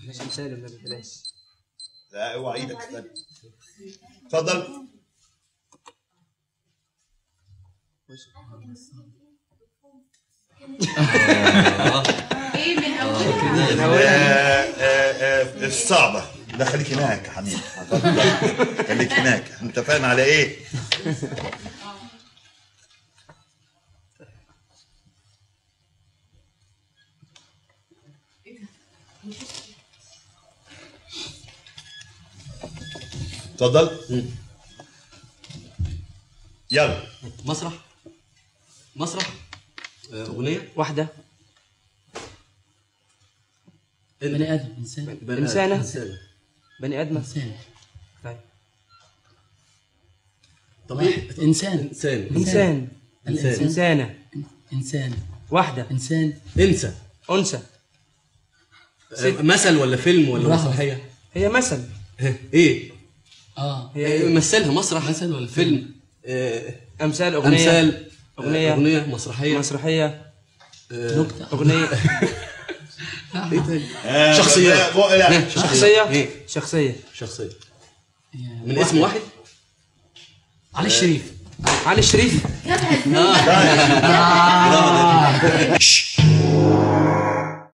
مش مثال ولا بلاش لا اوعى ايدك استنى اتفضل ايه من اولها آه، آه، آه، الصعبة ده خليك هناك يا حميد خليك هناك انت فاهم على ايه؟ اتفضل يلا مسرح مسرح آه، اغنيه واحدة بني ادم انسان بني إنسانة. آدم. إنسانة. بني آدمة انسان طيب طب ايه انسان انسان إنسان الانسان إنسانة انسان واحدة انسان انسى أنثى آه، مثل ولا فيلم ولا برافو. مسرحيه هي مثل ايه اه هي آه، مثلها مسرح مثل ولا فيلم آه، أمثال أغنية امثال آه، أغنية. اغنيه مسرحيه مسرحية آه، نكته أغنية ايه تاني آه، شخصيات. لا، لا شخصية إيه؟ شخصية شخصيه يا- من اسم واحد علي الشريف علي الشريف جابها ازاي